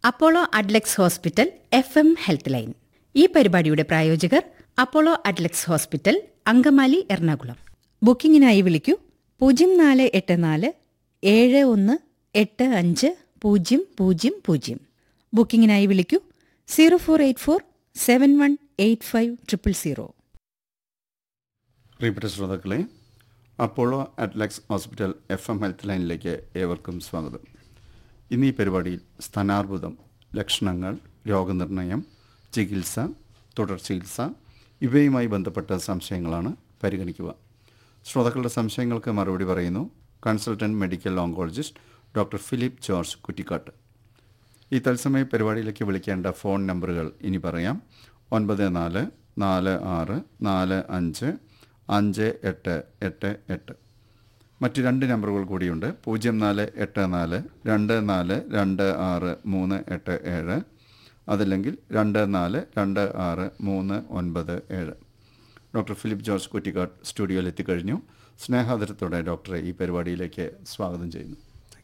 Apollo Adlux hospital F M health line ഈ പരിപാടിയുടെ പ്രായോജകർ Apollo Adlux hospital Angamaly Ernakulam ബുക്കിംഗിനായി വിളിക്കൂ പൂജ്യം നാല് എട്ട് നാല് ഏഴ് ഒന്ന് എട്ട് അഞ്ച് പൂജ്യം പൂജ്യം പൂജ്യം ബുക്കിംഗിനായി വിളിക്കൂ zero four eight four seven one eight five triple zero പ്രിയപ്പെട്ട ശ്രോതാക്കളെ Apollo Adlux hospital F M health ലൈനിലേക്ക് ഏവർക്കും സ്വാഗതം ഇന്ന് ഈ പരിപാടിയിൽ സ്ഥാനാർബുദം ലക്ഷണങ്ങൾ രോഗനിർണയം ചികിത്സ തുടർ ചികിത്സ ഇവയുമായി ബന്ധപ്പെട്ട സംശയങ്ങളാണ് പരിഗണിക്കുക ശ്രോതാക്കളുടെ സംശയങ്ങൾക്ക് മറുപടി പറയുന്നു consultant medical oncologist doctor Philip George Kuttikkattu ഈ തത്സമയ പരിപാടിയിലേക്ക് വിളിക്കേണ്ട ഫോൺ നമ്പറുകൾ ഇനി പറയാം ഒൻപത് നാല് നാല് ആറ് നാല് അഞ്ച് അഞ്ച് എട്ട് എട്ട് എട്ട് മറ്റ് രണ്ട് നമ്പറുകൾ കൂടിയുണ്ട് പൂജ്യം നാല് എട്ട് നാല് രണ്ട് നാല് രണ്ട് ആറ് മൂന്ന് എട്ട് ഏഴ് അതല്ലെങ്കിൽ രണ്ട് നാല് രണ്ട് ആറ് മൂന്ന് ഒൻപത് ഏഴ് ഡോക്ടർ ഫിലിപ്പ് ജോർജ് കുറ്റിക്കാട് സ്റ്റുഡിയോയിൽ എത്തിക്കഴിഞ്ഞു സ്നേഹാദരത്തോടെ ഡോക്ടറെ ഈ പരിപാടിയിലേക്ക് സ്വാഗതം ചെയ്യുന്നു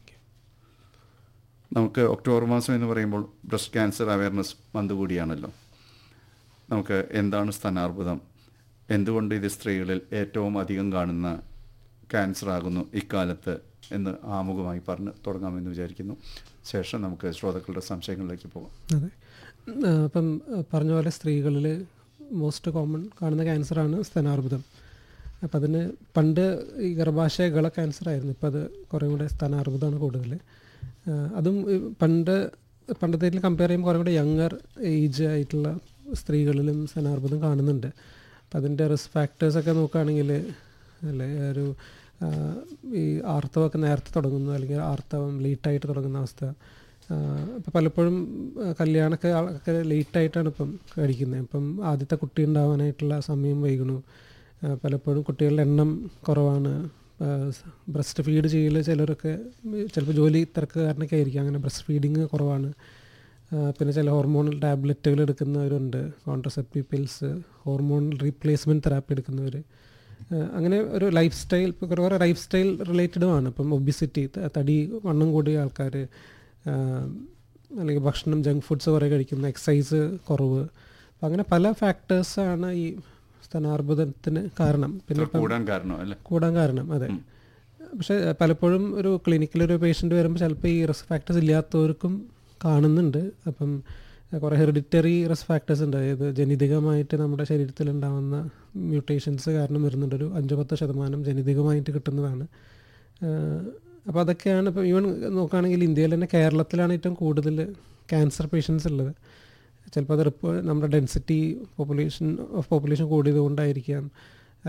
നമുക്ക് ഒക്ടോബർ മാസം എന്ന് പറയുമ്പോൾ ബ്രസ്റ്റ് ക്യാൻസർ അവയർനെസ് മന്ത് കൂടിയാണല്ലോ നമുക്ക് എന്താണ് സ്ഥാനാർബുദം എന്തുകൊണ്ട് ഇത് സ്ത്രീകളിൽ ഏറ്റവും അധികം കാണുന്ന ക്യാൻസർ ആകുന്നു ഇക്കാലത്ത് എന്ന് ആമുഖമായി പറഞ്ഞ് തുടങ്ങാമെന്ന് വിചാരിക്കുന്നു ശേഷം നമുക്ക് ശ്രോതാക്കളുടെ സംശയങ്ങളിലേക്ക് പോകാം അതെ ആ, അപ്പം ആ, പറഞ്ഞ പോലെ സ്ത്രീകളിൽ മോസ്റ്റ് കോമൺ കാണുന്ന ക്യാൻസറാണ് സ്തനാർബുദം അപ്പം അതിന് പണ്ട് ഈ ഗർഭാശയ ഗള ക്യാൻസർ ആയിരുന്നു ഇപ്പം അത് കുറേ കൂടെ സ്തനാർബുദമാണ് കൂടുതൽ ആ, അതും ഈ പണ്ട് പണ്ടത്തേതിൽ കമ്പയർ ചെയ്യുമ്പോൾ കുറേ കൂടെ യങ്ങർ ഏജ് ആയിട്ടുള്ള സ്ത്രീകളിലും സ്തനാർബുദം കാണുന്നുണ്ട് അപ്പം അതിൻ്റെ റിസ്ക് ഫാക്ടേഴ്സൊക്കെ നോക്കുകയാണെങ്കിൽ അല്ലേ ഒരു ആ, ഈ ആർത്തവമൊക്കെ നേരത്തെ തുടങ്ങുന്നു അല്ലെങ്കിൽ ആർത്തവം ലേറ്റായിട്ട് തുടങ്ങുന്ന അവസ്ഥ ഇപ്പം പലപ്പോഴും ആ, കല്യാണമൊക്കെ ആ- ഒക്കെ ലേറ്റായിട്ടാണ് ഇപ്പം കഴിക്കുന്നത് ഇപ്പം ആദ്യത്തെ കുട്ടി ഉണ്ടാവാനായിട്ടുള്ള സമയം വൈകണു ആ, പലപ്പോഴും കുട്ടികളുടെ എണ്ണം കുറവാണ് ബ്രസ്റ്റ് ഫീഡ് ചെയ്യൽ ചിലരൊക്കെ ചിലപ്പോൾ ജോലി തിരക്ക് കാരണമൊക്കെ ആയിരിക്കും അങ്ങനെ ബ്രസ്റ്റ് ഫീഡിങ് കുറവാണ് ആ, പിന്നെ ചില ഹോർമോണൽ ടാബ്ലറ്റുകൾ എടുക്കുന്നവരുണ്ട് contraceptive pills hormone replacement therapy എടുക്കുന്നവർ അങ്ങനെ ഒരു ലൈഫ് സ്റ്റൈൽ ഇപ്പോൾ കുറേ കുറേ ലൈഫ് സ്റ്റൈൽ റിലേറ്റഡുമാണ് ഇപ്പം ഒബിസിറ്റി തടി വണ്ണം കൂടിയ ആൾക്കാർ അല്ലെങ്കിൽ ഭക്ഷണം ജങ്ക് ഫുഡ്സ് കുറേ കഴിക്കുന്ന എക്സസൈസ് കുറവ് അപ്പം അങ്ങനെ പല ഫാക്ടേഴ്സാണ് ഈ സ്ഥാനാർബുദത്തിന് കാരണം പിന്നെ ഇപ്പം കൂടാൻ കാരണം അല്ലേ കൂടാൻ കാരണം അതെ പക്ഷേ അഹ് പലപ്പോഴും ഒരു ക്ലിനിക്കിൽ ഒരു പേഷ്യൻ്റ് വരുമ്പോൾ ചിലപ്പോൾ ഈ റിസ്ക് ഫാക്ടേഴ്സ് ഇല്ലാത്തവർക്കും കാണുന്നുണ്ട് അപ്പം അഹ് കുറേ ഹെറിഡിറ്ററി റിസ്ക് ഫാക്ടേഴ്സ് ഉണ്ട് അതായത് ജനിതകമായിട്ട് നമ്മുടെ ശരീരത്തിൽ ഉണ്ടാകുന്ന മ്യൂട്ടേഷൻസ് കാരണം വരുന്നുണ്ട് ഒരു അഞ്ച് പത്ത് ശതമാനം ജനിതകമായിട്ട് കിട്ടുന്നതാണ് അപ്പോൾ അതൊക്കെയാണ് ഇപ്പോൾ ഈവൻ നോക്കുകയാണെങ്കിൽ ഇന്ത്യയിൽ തന്നെ കേരളത്തിലാണ് ഏറ്റവും കൂടുതൽ ക്യാൻസർ പേഷ്യൻസ് ഉള്ളത് ചിലപ്പോൾ അത് റിപ്പോ നമ്മുടെ ഡെൻസിറ്റി പോപ്പുലേഷൻ ഓഫ് പോപ്പുലേഷൻ കൂടിയത് കൊണ്ടായിരിക്കാം